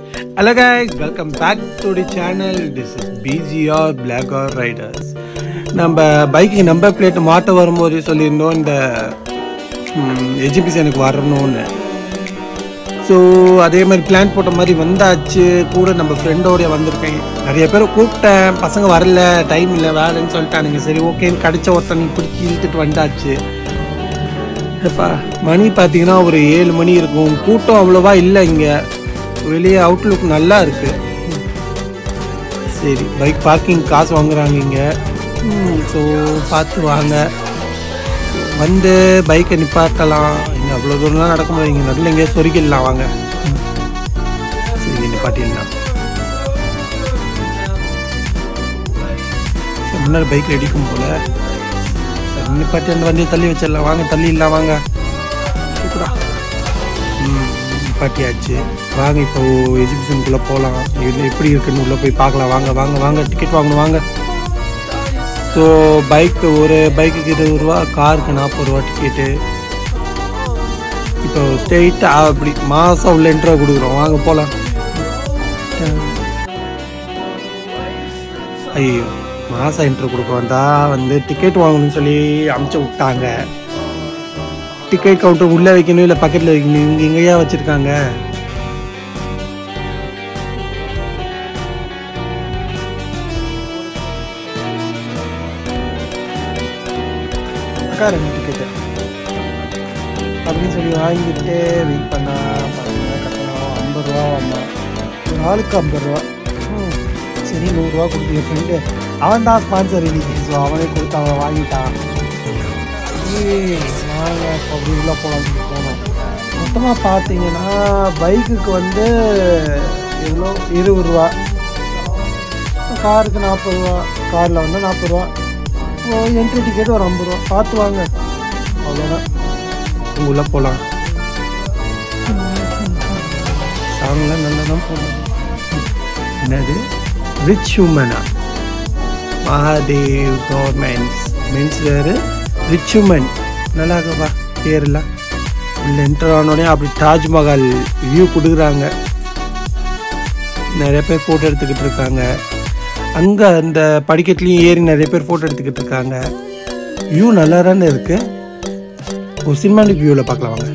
Hello guys, welcome back to the channel. This is BGR Black Or Riders. நம்ம பைக்கு number plate மாற்ற வரும்போது சொல்லியிருந்தோம் இந்த எஜிபிசி எனக்கு வரணும்னு ஸோ அதே மாதிரி பிளான் போட்ட மாதிரி வந்தாச்சு கூட நம்ம ஃப்ரெண்டோடைய வந்திருக்கேன் நிறைய பேர் கூப்பிட்டேன் பசங்க வரல டைம் இல்லை வேலைன்னு சொல்லிட்டானுங்க சரி ஓகேன்னு கிடைச்ச ஒருத்தன் பிடிச்சி இழுத்துட்டு வந்தாச்சு எப்பா மணி பார்த்தீங்கன்னா ஒரு ஏழு மணி இருக்கும் கூட்டம் அவ்வளோவா இல்லை இங்கே வெளியே அவுட்லுக் நல்லா இருக்கு சரி பைக் பார்க்கிங் காசு வாங்குறாங்க இங்கே ஸோ பார்த்து வாங்க வந்து பைக்கை நிப்பாட்டலாம் இங்கே அவ்வளோ தூரம்லாம் நடக்க முடியாது இங்கே நடுவில் எங்கேயா சொருகிடலாம் வாங்க சரி நிப்பாட்டிடலாம் சரி, முன்னாடி பைக்கில் அடிக்கும் போல சரி நிப்பாட்டி அந்த வண்டியை தள்ளி வச்சிடலாம் வாங்க தள்ளி இல்லாம் வாங்க சூப்பரா ம் நிப்பாட்டியாச்சு வாங்க இப்போ எஜிபிஷனுக்குள்ளே போகலாம் இது எப்படி இருக்குன்னு உள்ளே போய் பார்க்கலாம் வாங்க வாங்க வாங்க டிக்கெட் வாங்கணும் வாங்க ஸோ பைக்கு ஒரு பைக்குக்கு இருபது ரூபா காருக்கு நாற்பது ரூபா டிக்கெட்டு இப்போ ஸ்ட்ரெயிட்டாக அப்படி மாதம் உள்ள இன்ட்ரோ கொடுக்குறோம் வாங்க போகலாம் ஐயோ மாதம் இன்ட்ரோ கொடுக்க வந்தா வந்து டிக்கெட் வாங்கணும்னு சொல்லி அமுச்சு விட்டாங்க டிக்கெட் கவுண்டர் உள்ளே வைக்கணும் இல்லை பக்கத்தில் வைக்கணும் இங்கே எங்கேயா வச்சுருக்காங்க அக்கா ரெண்டு டிக்கெட்டு அப்படின்னு சொல்லி வாங்கிட்டு வெயிட் பண்ணா பாருங்க கட்டணம் ஐம்பது ரூபா அம்மா ஒரு ஆளுக்கு ஐம்பது ரூபா ம், சரி நூறுரூவா கொடுத்து என் ஃப்ரெண்டு அவன் தான் ஸ்பான்சர் இன்னைக்கு ஸோ அவனே கொடுத்து அவன் வாங்கிட்டான் ஏய், வாங்க இப்போ அப்படி உள்ள போகலான்னு போனோம் மொத்தமாக பார்த்தீங்கன்னா பைக்குக்கு வந்து எவ்வளோ இருபது ரூபா காருக்கு நாற்பது ரூபா காரில் வந்து நாற்பது ரூபா என்ட்ரி டிக்கெட் ஒரு ஐம்பது ரூபா பார்த்து வாங்க அவ்வளோதான் உள்ள போகலாம் சாங்லாம் நல்லா தான் போகணும் என்னது ரிச் ஹியூமனா மகாதேவ் கவர்மெண்ட்ஸ் மென்ஸ் வேறு ரிச் ஹியூமன் நல்லா இருக்குப்பா பேர்லாம் உள்ள என்டர் ஆனோடனே அப்படி தாஜ்மஹால் வியூ கொடுக்குறாங்க நிறைய பேர் ஃபோட்டோ எடுத்துக்கிட்டு இருக்காங்க அங்கே அந்த படிக்கட்டுலேயும் ஏறி நிறைய பேர் ஃபோட்டோ எடுத்துக்கிட்டு இருக்காங்க வியூ நல்லா தானே இருக்கு ஒரு சினிமாலிக் வியூவில் பார்க்கலாம் வாங்க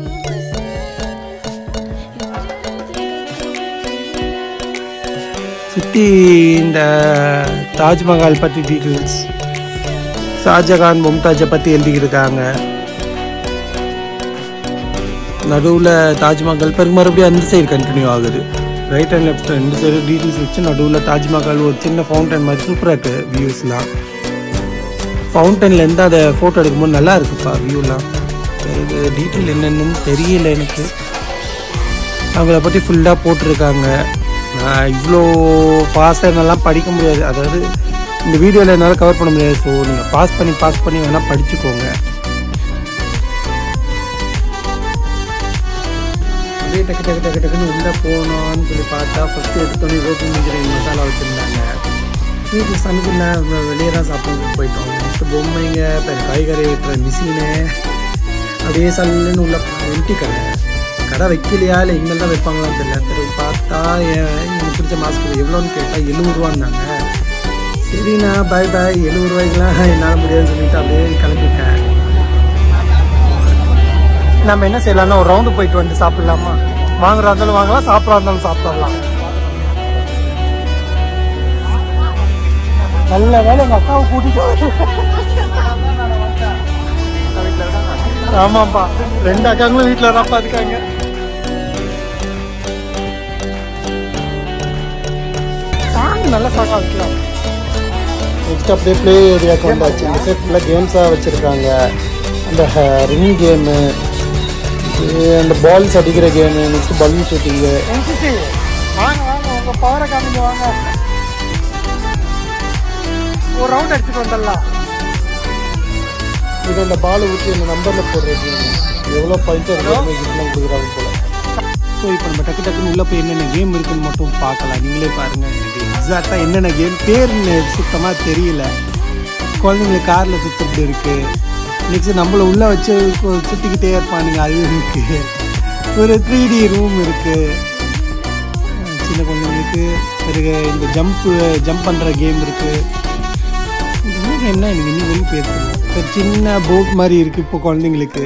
சுற்றி இந்த தாஜ்மஹால் பற்றி டீட்டெயில்ஸ் ஷாஜகான் மும்தாஜை பற்றி எழுதிக்கிருக்காங்க நடுவில் தாஜ்மஹால் பிறகு மறுபடியும் அந்த சைடு கண்டினியூ ஆகுது ரைட் அண்ட் லெஃப்ட் ரெண்டு சைடு டீட்டெயில்ஸ் வச்சு நடுவில் தாஜ்மஹால் ஒரு சின்ன ஃபவுண்டன் மாதிரி சூப்பராக இருக்குது வியூஸ்லாம் ஃபவுண்டன்லேருந்து அதை ஃபோட்டோ எடுக்கும்போது நல்லா இருக்குப்பா வியூலாம் டீட்டெயில் என்னென்னு தெரியல எனக்கு அவங்கள பற்றி ஃபுல்லாக போட்டிருக்காங்க நான் இவ்வளோ ஃபாஸ்ட்டாக என்னாலாம் படிக்க முடியாது அதாவது இந்த வீடியோவில் என்னால் கவர் பண்ண முடியாது ஸோ நீங்கள் பாஸ் பண்ணி பாஸ் பண்ணி வேணால் படிச்சுக்கோங்க அப்படியே டக்கு டக்கு டக்கு டக்குன்னு உள்ளே போகணும்னு சொல்லி பார்த்தா ஃபஸ்ட்டு எடுத்தோடனே ரோட்டு மஞ்சள் மசாலா வச்சுருந்தாங்க வீட்டில் சமைக்கலாம் வெளியே தான் சாப்பிட்டு போயிட்டோம் நெக்ஸ்ட்டு பொம்மைங்க அப்புறம் காய்கறி வெட்டுற மிஷினு அப்படியே சல்லுன்னு உள்ள எம்டி கடை கடை வைக்கலையா இல்லை இனிமேல் தான் வைப்பாங்களான்னு தெரியல சரி பார்த்தா என் எனக்கு பிடிச்ச மாஸ்க் எவ்வளோன்னு கேட்டால் எழுபதுரூவான்னாங்க சரிண்ணா பாய் பாய் எழுபது ரூபாய்க்குலாம் என்னால் முடியாதுன்னு சொல்லிட்டு அப்படியே கிளம்பிட்டேன் நம்ம என்ன செய்யலாம்னா ஒரு ரவுண்டு போயிட்டு வந்து சாப்பிடலாமா வாங்குறா இருந்தாலும் வாங்கலாம் சாப்பிட்றா இருந்தாலும் சாப்பிடலாம் நல்ல வேலை எங்க அக்காவை கூட்டிட்டு ஆமாப்பா ரெண்டு அக்காங்களும் வீட்டுல தான்ப்பா இருக்காங்க சாங் நல்ல சாங்கா வைக்கலாம் நெக்ஸ்ட் அப்படியே ப்ளே ஏரியாவுக்கு வந்தாச்சு இந்த சைட் ஃபுல்லாக கேம்ஸாக வச்சுருக்காங்க அந்த ரிங் கேமு அந்த பால்ஸ் அடிக்கிற கேமு நெக்ஸ்ட் பலூன் ஷூட்டிங்கு வாங்க வாங்க உங்க பவரை காமிங்க வாங்க ஒரு ரவுண்ட் அடிச்சுட்டு வந்துடலாம் இது இந்த பால் ஊற்றி இந்த நம்பரில் போடுறது எவ்வளோ பாயிண்ட் கிஃப்ட்லாம் கொடுக்குறாங்க போல ஸோ இப்போ நம்ம டக்கு டக்குன்னு உள்ளே போய் என்னென்ன கேம் இருக்குன்னு மட்டும் பார்க்கலாம் நீங்களே பாருங்கள் எனக்கு எக்ஸாக்டாக என்னென்ன கேம் பேர்னு சுத்தமாக தெரியல குழந்தைங்களுக்கு காரில் சுற்றுறது இருக்குது நெக்ஸ்ட் நம்மளை உள்ளே வச்சு கு- சுற்றிக்கிட்டே இருப்பானுங்க அது இருக்குது ஒரு த்ரீ டி ரூம் இருக்குது இருக்குது பிறகு இந்த ஜம்ப்பு ஜம்ப் பண்ணுற கேம் இருக்குது இந்த கேம்னா எனக்கு இன்னும் வெளியே போயிருக்கு ஒரு சின்ன போட் மாதிரி இருக்குது இப்போ குழந்தைங்களுக்கு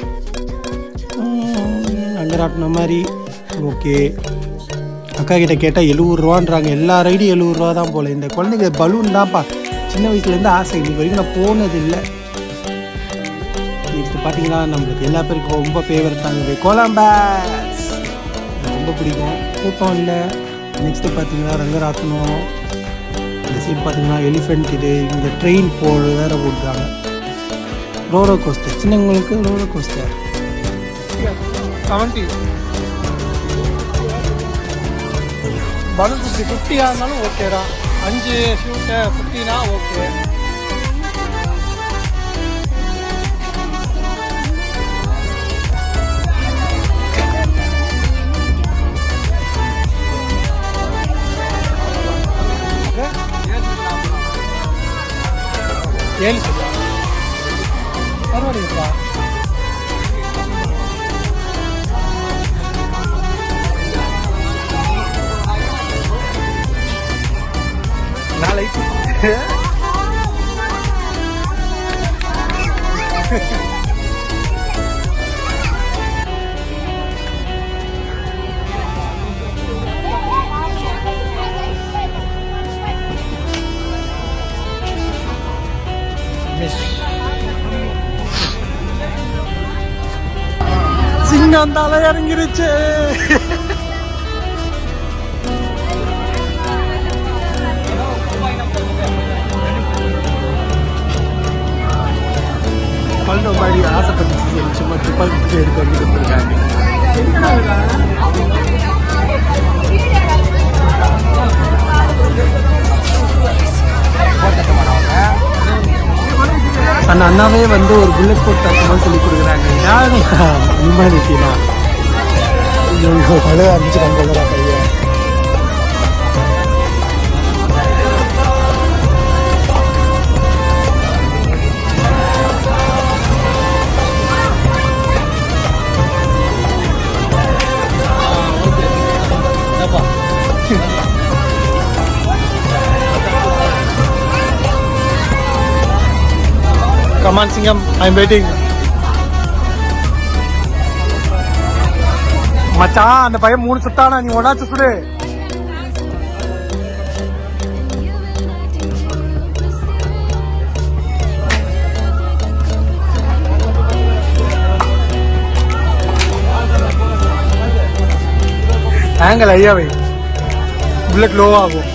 அங்கராட்டின மாதிரி ஓகே அக்கா கிட்ட கேட்டால் எழுபதுரூவான்றாங்க எல்லா ரைடும் எழுபதுரூவா தான் போல் இந்த குழந்தைங்க பலூன் தான்ப்பா சின்ன வயசுலேருந்து ஆசை இன்னைக்கு வரைக்கும் நான் போனது இல்லை நெக்ஸ்ட் பார்த்தீங்கன்னா நம்மளுக்கு எல்லா பேருக்கும் ரொம்ப ஃபேவரட்டானது கோலம்பஸ் எனக்கு ரொம்ப பிடிக்கும் கூட்டம் இல்லை நெக்ஸ்ட்டு பார்த்தீங்கன்னா ரங்கராட்டனம் இந்த சைடு பார்த்தீங்கன்னா எலிஃபெண்ட் இது இந்த ட்ரெயின் போட வேற போட்டுருக்காங்க ரோலோ கோஸ்டர் சின்னவங்களுக்கு roller coaster seventy balloon fifty ஃபிஃப்டியாக இருந்தாலும் ஓகேடா அஞ்சு ஷூட்டு ஃபிஃப்டினா ஓகே ஏழு சொல்லுவா பரவாயில்லைப்பா நாளைக்கு மிஸ் சிங்கம் தலை இறங்கிருச்சு பல்லு மாதிரி ஆசைப்பட்டு சொல்லி சும்மா துப்பாக்கி எடுத்து வந்து கொடுத்துருக்காங்க அந்த அண்ணாவே வந்து ஒரு புல்லட் போட்டு தக்கமாக சொல்லி கொடுக்குறாங்க யாரும் ஹியூமானிட்டினா இவங்க பழைய ஆரம்பிச்சுட்டாங்க பையன் கமான் சிங்கம் ஐ எம் வெயிட்டிங் மச்சான் அந்த பையன் மூணு சுட்டானா நீ ஒன்னாச்சு சுடு ஆங்கிள் ஐயாவை புல்லட் லோ ஆகும்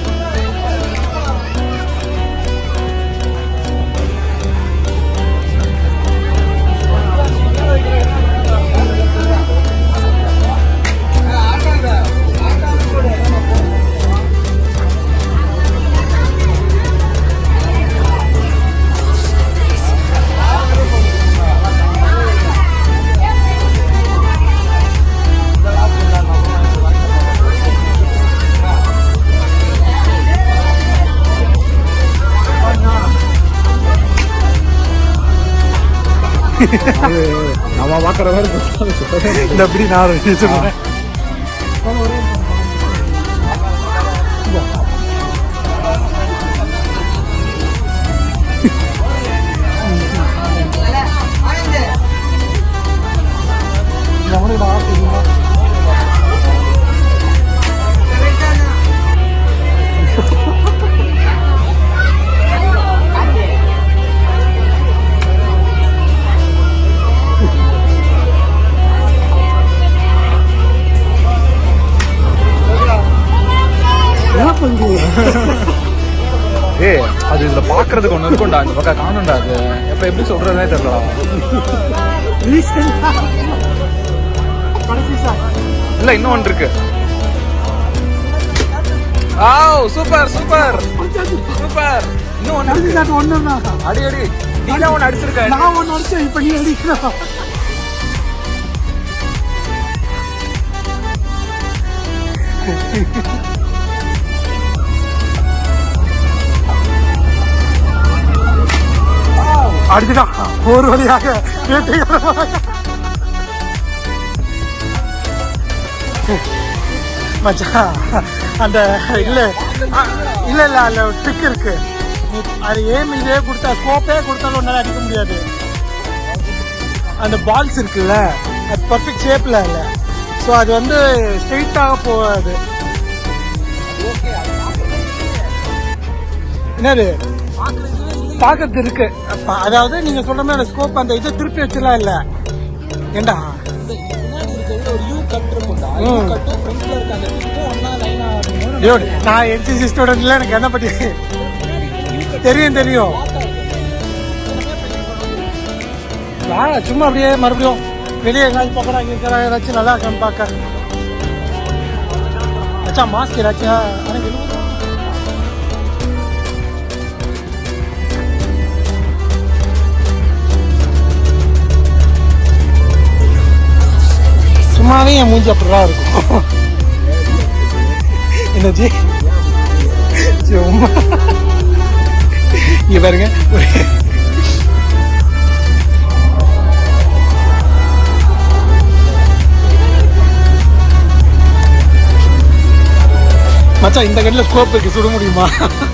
நம்ம பார்க்குற மாதிரி இந்த அப்படி நான் சொல்றேன் ஏய் அது இதுல பாக்குறதுக்கு ஒண்ணு இருக்கும்டா இந்த பக்கம் காணும்டா அது எப்ப எப்படி சொல்றதுனே தெரியலடா இல்ல இன்னும் ஒன்று இருக்கு ஆ சூப்பர் சூப்பர் சூப்பர் இன்னும் ஒன்று இருக்கு ஒண்ணுதான் அடி அடி நீ தான் ஒன்று அடிச்சிருக்க நான் ஒன்னு அடிச்சேன் இப்ப நீ அடிக்கணும் அடிச்சுட்டான் ஒரு வழியாக வெற்றிகரமாக மச்சான் அந்த இல்ல அ, இல்ல இல்ல அதுல ஒரு ட்ரிக் இருக்கு நீ அது ஏம் இதே கொடுத்தா ஸ்கோப்பே கொடுத்தாலும் உன்னால அடிக்க முடியாது அந்த பால்ஸ் இருக்குல்ல அது பர்ஃபெக்ட் ஷேப்ல இல்ல ஸோ அது வந்து ஸ்ட்ரெயிட்டாக போகாது என்னது பார்க்கறது இருக்கு அப்ப அதாவது நீங்க சொல்ற மாதிரி ஸ்கோப் அந்த இதை திருப்பி வச்சுலாம் இல்ல ஏண்டா ம். டியூட் நான் என்சிசி ஸ்டூடெண்ட்ல எனக்கு என்ன பத்தி தெரியும் தெரியும் வா, சும்மா அப்படியே மறுபடியும் வெளியே எங்காச்சும் பக்கம் இருக்கிற ஏதாச்சும் நல்லா இருக்கான்னு பார்க்க அச்சா மாஸ்க் ஏதாச்சும் ஆனா எழுபது ரூபா. சும்மாவே என் மூஞ்சி அப்படிதான் இருக்கும் என்னஜி சும்மா இங்க பாருங்க ஒரு- மச்சான் இந்த கண்ணில் ஸ்கோப் இருக்கு சுட முடியுமா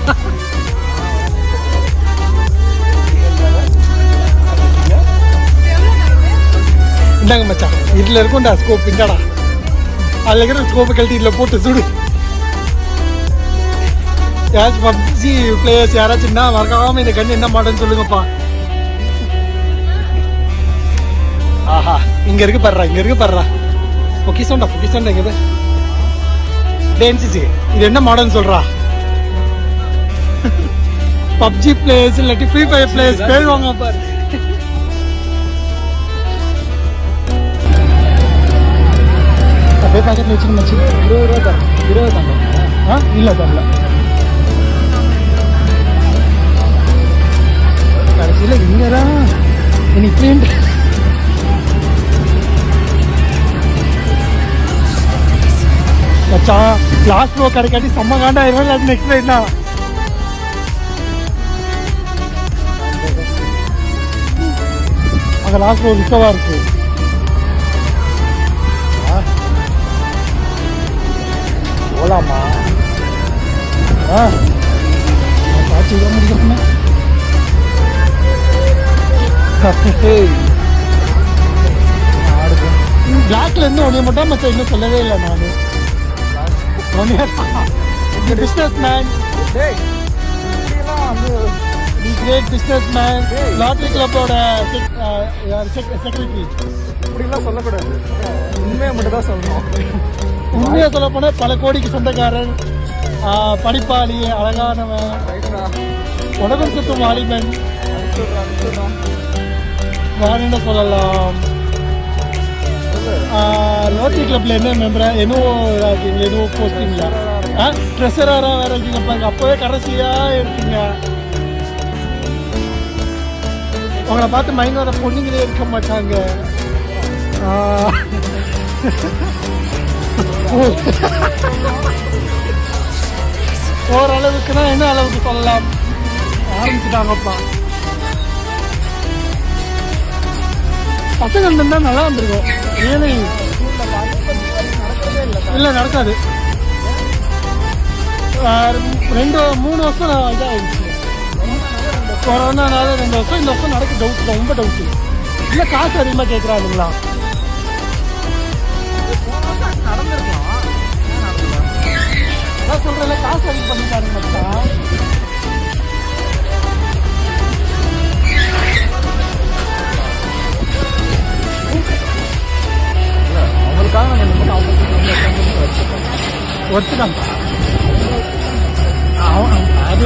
இந்தாங்க மச்சான் இதுல இருக்கும்டா ஸ்கோப் இந்தாடா அதுல இருக்கிற ஸ்கோப்பை கழட்டி இதுல போட்டு சுடு யாராச்சும் பப்ஜி பிளேயர்ஸ் யாராச்சும் என்ன மறக்காம இந்த கண்ணு என்ன மாடல்னு சொல்லுங்கப்பா ஆஹா இங்க இருக்கு பாடுறா இங்க இருக்கு பாடுறா பொக்கிசோண்டா பொக்கிசோண்டா இங்க டேன்சிசி இது என்ன மாடல்னு சொல்றா பப்ஜி பிளேயர்ஸ் இல்லாட்டி ஃப்ரீ ஃபயர் பிளேயர்ஸ் பேருவாங்க பாரு அப்படியே பாக்கெட்ல வச்சுக்க மச்சி இருபது ரூபா தரேன் இருபது தாங்க ஆ இல்ல தரல கடைசியில இங்கதான் இன்னைக்கு clean மச்சான் லாஸ்ட் ப்ளோ கிடைக்காட்டி செம்ம காண்டா ஆயிரும் அது நெக்ஸ்ட் ரைட் தான் அங்க லாஸ்ட் ப்ளோ ரிக்கவா இருக்கு ஆ. போலாமா ஆ காட்சி விட முடியுமா பிளாக்ல இருந்து உடைய மட்டும் மச்சா இன்னும் சொல்லவே இல்லை நானு businessman the great businessman lottery கிளப்போட செக்ரட்டரி இப்படிலாம் சொல்லக்கூடாது உண்மையை மட்டும் தான் சொல்லணும் உண்மையா சொல்ல போனா பல கோடிக்கு சொந்தக்காரன் ஆ, படிப்பாளி அழகானவன் ரைட்டா உலகம் சுத்தும் வாலிபன் அனுப்பிச்சுடுறேன் அனுப்பிச்சுடுறேன் வேற என்ன சொல்லலாம் ரோட்டரி கிளப்ல என்ன மெம்பரா என்னவோ இருக்கீங்க என்னவோ போஸ்டிங்ல ட்ரெஸரரா வேற இருக்கீங்க பாருங்க அப்பவே கடைசியா இருக்கீங்க உங்களை பார்த்து மயங்க வர பொண்ணுங்களே இருக்க மாட்டாங்க ஆ. ஓரளவுக்குன்னா என்ன அளவுக்கு சொல்லலாம் ஆரம்பிச்சுட்டாங்கப்பா பசங்க இருந்தா நல்லா இருந்திருக்கும் ரியலி இல்ல நடக்காது ஆஹ் ரெண்டு மூணு வருஷம் நான் இதாகிடுச்சு கொரோனானால ரெண்டு வருஷம் இந்த வருஷம் நடக்க டவுட் ரொம்ப டவுட் இல்ல காசு அதிகமா கேட்கறானுங்களா அதான் சொல்றேன்ல காசு அதிகம் பண்ணிட்டாருங்க மச்சான் அவங்களுக்காக நம்ம இந்த மட்டும் அவங்களுக்கு ஒத்துதான் அவன் அது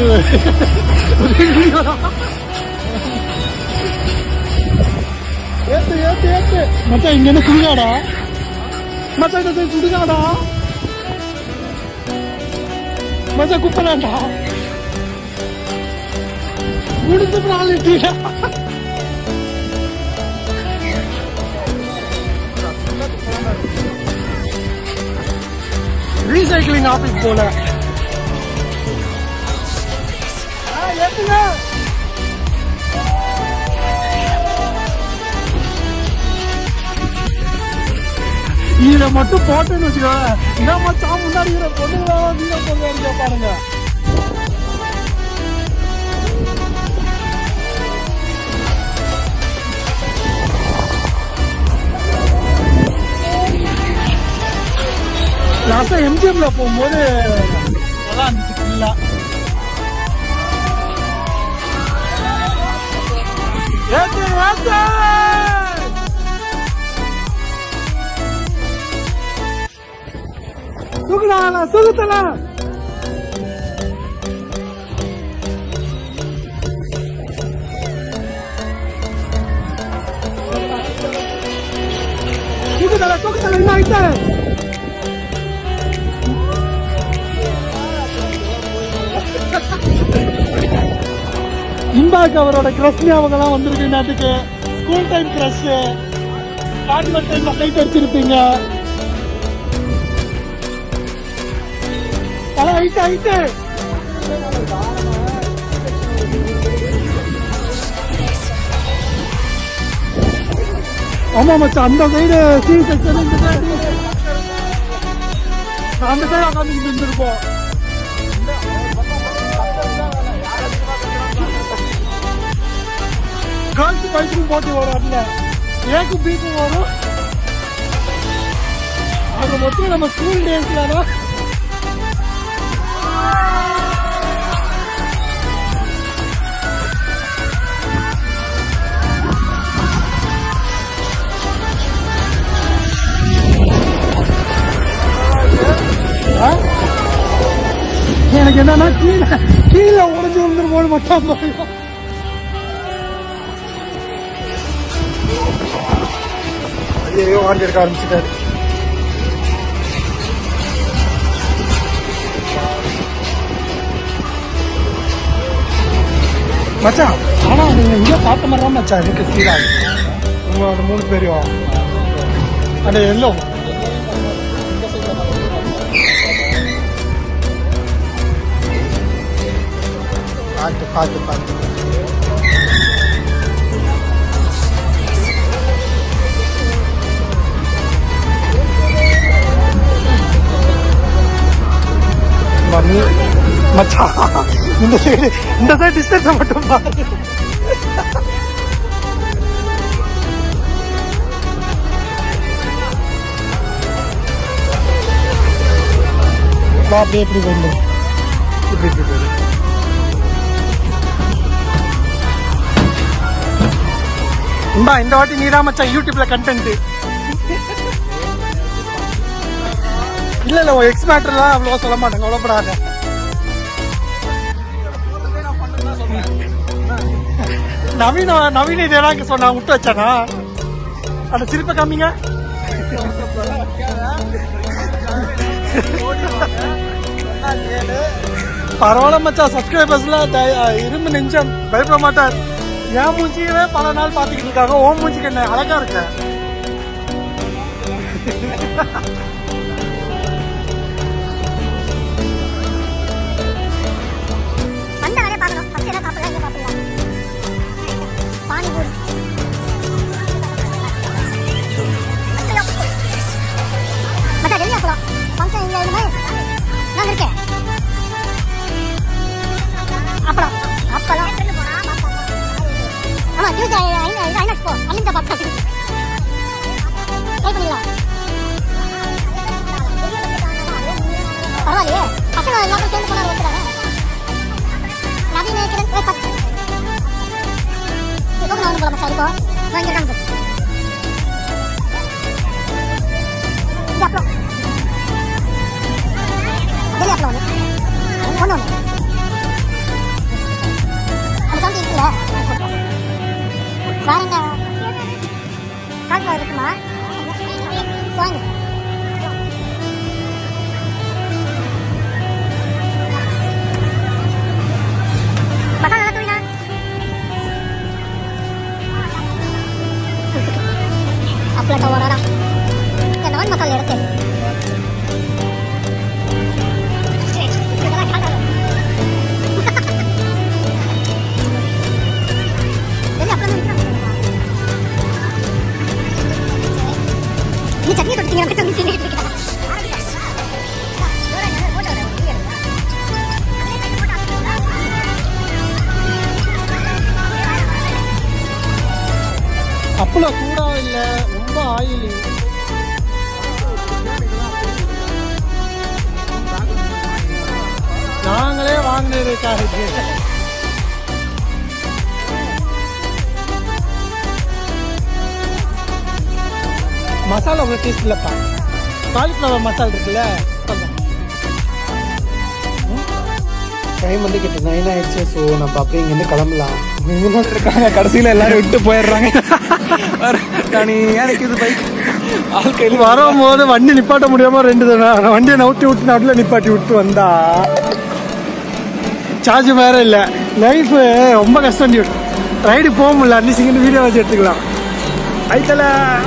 ஏத்து ஏத்து ஏத்து மச்சான் இங்க என்ன சுடுகாடா மச்சான் இந்த side சுடுகாடா மச்சான் குப்பலாண்டா முடிஞ்ச ப்ராலிட்டிடா ரீசைக்கிளிங் ஆபீஸ் போல ஆ, ஏத்துங்க. இதை மட்டும் போட்டுன்னு வச்சுக்கோங்க என்ன மச்சான் முன்னாடி இருக்கிற பொண்ணுங்களா வீர பொண்ணு கேட்பானுங்க லாஸ்டா எம்ஜிஎம்ல போகும்போது நல்லா இருந்துச்சு ஃபுல்லா ஏத்து ஏத்து தூக்குடா தூக்குத்தல தூக்குதல தூக்குதல என்ன ஆயிட்ட இம்பாக்கு அவரோட கிரஷ் ஞாபகம் வந்திருக்கு நேற்றுக்கு school time crush convent time light அடிச்சிருப்பீங்க தலை ஹைட்டு ஹைட்டு ஆமா மச்சான் அந்த சைடு சி செக்ஷன் இந்த சைடு அந்த சைடு உட்காந்துட்டு இருந்திருப்போம் கேர்ள்ஸ் பைக்கும் போட்டி வரும் அதுல ஏக்கும் பீக்கும் வரும் அது மொத்தம் நம்ம ஸ்கூல் டேஸ்ல தான் ஆ? எனக்கு என்னன்னா கீழே கீழே உடஞ்சு விழுந்துருமோன்னு மட்டும் பயம் ஐயோ வாந்தி எடுக்க ஆரம்பிச்சிட்டாரு மச்சான் ஆனா நீங்க இங்க பார்த்த மாதிரி தான் மச்சான் எனக்கு ஃபீல் ஆகுது உங்களோட மூணு பேரையும் அந்த எல்லோ பார்த்து பார்த்து பார்த்து மம்மி மச்சான் இந்த சைடு இந்த சைடு டிஸ்டன்ஸ் மட்டும் பாரு வா, அப்படியே இப்படி வந்து இப்படி இப்படி போயிரு இந்தா இந்த வாட்டி நீதான் மச்சான் யூடியூப்ல கண்டென்ட் இல்ல இல்ல உன் எக்ஸ் மேட்டர்லாம் அவ்வளவா சொல்ல மாட்டேங்க கவலைப்படாத நவீன நவீன இதெல்லாம் இங்க சொன்னா விட்டு வச்சானா அந்த சிரிப்பை காமிங்க பரவாயில்ல மச்சான் சப்ஸ்கிரைபர்ஸ்லாம் இரும்பு நெஞ்சம் பயப்பட மாட்டார் என் மூஞ்சியவே பல நாள் பாத்துக்கிட்டு இருக்காங்க ஓ மூஞ்சிக்கு என்ன அழகா இருக்க வந்த வேலையை பார்க்கணும் ஃபர்ஸ்ட் என்ன சாப்பிடலாம் என்ன சாப்பிடலாம் பானிபூரி மச்சா டெல்லி அப்பளம் ஃபங்க்ஷன் இங்கே இருந்து நான் இருக்கேன் அப்பளம் அப்பளம் ஆமா டியூஸ்டே ஐநாக்ஸ் போ அமிர்தா பாப்பா ட்ரை பண்ணிடலாம் பரவாயில்லையே பசங்க எல்லாரும் சேர்ந்து போனா ஒருத்தராங்க நவீன கிரண் ஏ பத்து டோக்கன் வாங்க போல மச்சான் இப்போ நான் இங்க இருக்காங்க இது அப்பளம் டெல்லி அப்பளம் ஒன்று ஒன்று ஒன்று அந்த சவுண்ட் இருக்குல்ல வேற என்ன கால்குலர் இருக்குமா வாங்க மசாலா நல்லா தூவினா அப்பளட்ட ஓடாடா இந்த நான் மசாலா எடுத்து நீ சட்னி தொட்டீங்க அப்பளம் சூடா இல்ல ரொம்ப ஆயிலி நாங்களே வாங்கினதுக்காக மசாலா அவ்வளோ டேஸ்ட் இல்லைப்பா காலிஃப்ளவர் மசாலா இருக்குல்ல அதான். டைம் வந்து கிட்ட நைன் ஆயிடுச்சு ஸோ நம்ம அப்படியே இங்கேருந்து கிளம்பலாம் இருக்காங்க கடைசியில எல்லாரும் விட்டு போயிடுறாங்க தனியா நிக்குது பைக் ஆள் கையில் வரும்போது வண்டி நிப்பாட்ட முடியாம ரெண்டு தடவை வண்டியை நவுத்தி விட்டு நடுவில் நிப்பாட்டி விட்டு வந்தா சார்ஜ் வேற இல்ல லைஃப் ரொம்ப கஷ்டம் டியூட் ரைடு போக முடியல அட்லீஸ்ட் இங்கே வீடியோ வச்சு எடுத்துக்கலாம் ஐத்தல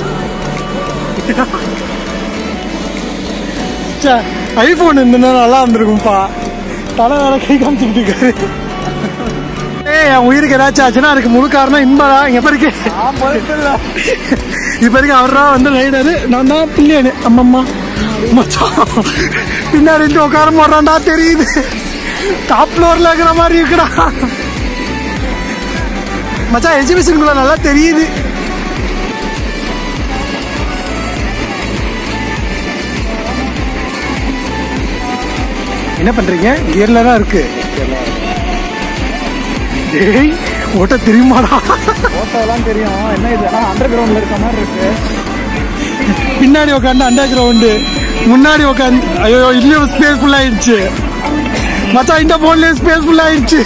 ஐஃபோன் இருந்ததுன்னா நல்லா இருந்திருக்கும்ப்பா தலை வேற கை காமிச்சுக்கிட்டு இருக்காரு ஏய் என் உயிருக்கு ஏதாச்சும் ஆச்சுன்னா அதுக்கு முழு காரணம் இன்பதா இங்க பாருங்க இப்ப வரைக்கும் அவர் தான் வந்து ரைடரு நான் தான் பிள்ளையனு அம்மம்மா மச்சான் பின்னாடி இருந்து உட்கார போடுறான்டா தெரியுது டாப் ஃப்ளோர்ல இருக்கிற மாதிரி இருக்குடா மச்சான் எஜுகேஷனுக்குள்ள நல்லா தெரியுது என்ன பண்றீங்க கியர்ல தான் இருக்கு டேய் ஓட்ட தெரியுமாடா போட்டோலாம் தெரியும் என்ன இது அண்டர் கிரவுண்ட்ல இருக்க மாதிரி இருக்கு பின்னாடி உட்காந்து அண்டர் கிரவுண்டு முன்னாடி உட்காந்து ஐயோ இல்லையும் ஸ்பேஸ் ஃபுல் ஆயிடுச்சு மச்சான் இந்த போன்லயே ஸ்பேஸ் ஃபுல் ஆயிடுச்சு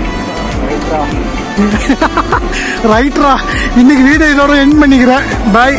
ரைட்ரா இன்னைக்கு வீடியோ இதோட என் பண்ணிக்கிறேன் பாய்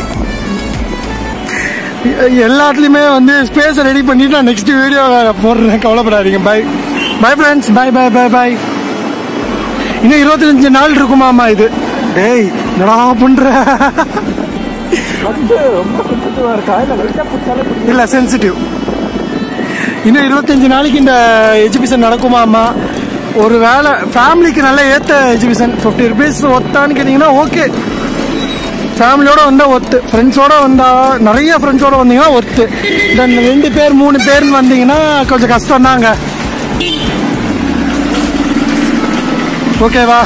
எல்லாத்துலயுமே வந்து ஸ்பேஸ் ரெடி பண்ணிட்டு நான் நெக்ஸ்ட் வீடியோ போடுறேன் கவலைப்படாதீங்க பாய் பாய் ஃப்ரெண்ட்ஸ் பாய் பாய் பாய் பாய் இன்னும் இருபத்தஞ்சு நாள் இருக்குமாமா இது டேய் என்னடா பண்ற வந்து ரொம்ப சுத்துவா இருக்கா இல்ல லைட்டா பிடிச்சாலே பிடிக்கும் இல்ல சென்சிட்டிவ் இன்னும் இருபத்தஞ்சு நாளைக்கு இந்த எஜுகேஷன் நடக்குமாமா ஒரு வேலை ஃபேமிலிக்கு நல்ல ஏற்ற எஜுகேஷன் ஃபிஃப்டி ருபீஸ் ஒத்தான்னு கேட்டிங்கன்னா ஓகே ஃபேமிலியோட வந்தா ஒத்து ஃப்ரெண்ட்ஸோட வந்தா நிறைய ஃப்ரெண்ட்ஸோட வந்தீங்கன்னா ஒத்து தென் ரெண்டு பேர் மூணு பேர்னு வந்தீங்கன்னா கொஞ்சம் கஷ்டம் தாங்க ஓகேவா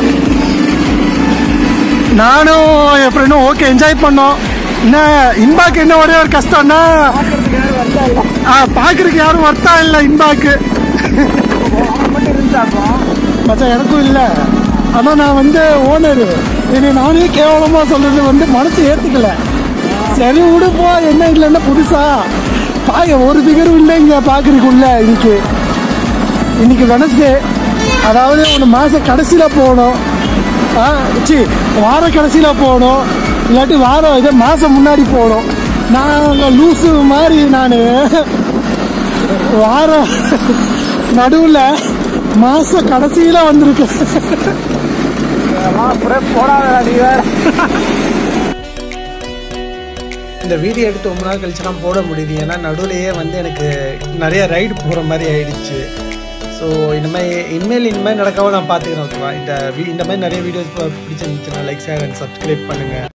நானும் என் ஃப்ரெண்டும் ஓகே என்ஜாய் பண்ணோம் என்ன இன்பாக்கு என்ன ஒரே ஒரு கஷ்டம்னா ஆ பாக்குறதுக்கு யாரும் வர்த்தா இல்ல இன்பாக்கு மட்டும் இருந்தாக்கும் மச்சான் எனக்கும் இல்ல ஆனா நான் வந்து ஓனர் இது நானே கேவலமா சொல்றது வந்து மனசு ஏத்துக்கல சரி விடுப்போ என்ன இல்லைன்னா புதுசா பாய ஒரு பிகரும் இல்லைங்க பாக்குறதுக்குள்ள இன்னைக்கு இன்னைக்கு வெனஸ்டே அதாவது ஒரு மாச கடைசியில போகணும் ஆ சி வார கடைசியில போகணும் இல்லாட்டி வாரம் இது மாசம் முன்னாடி போகணும் நான் லூசு மாதிரி நான் வார நடுவுல மாச கடைசியில வந்திருக்கேன் அப்புறம் போடாத நீ வேற இந்த வீடியோ எடுத்து ரொம்ப நாள் கழிச்சுலாம் போட முடியுது ஏன்னா நடுவுலையே வந்து எனக்கு நிறைய ரைடு போகிற மாதிரி ஆயிடுச்சு ஸோ இனிமேல் இனிமேல் இனிமேல் நடக்காம நான் பார்த்துக்கிறேன் ஓகேவா இந்த வீ- இந்த மாதிரி நிறைய வீடியோஸ் பிடிச்சிருந்துச்சுன்னா லைக் ஷேர் அண்ட் சப்ஸ்கிரைப் பண்ணுங்கள்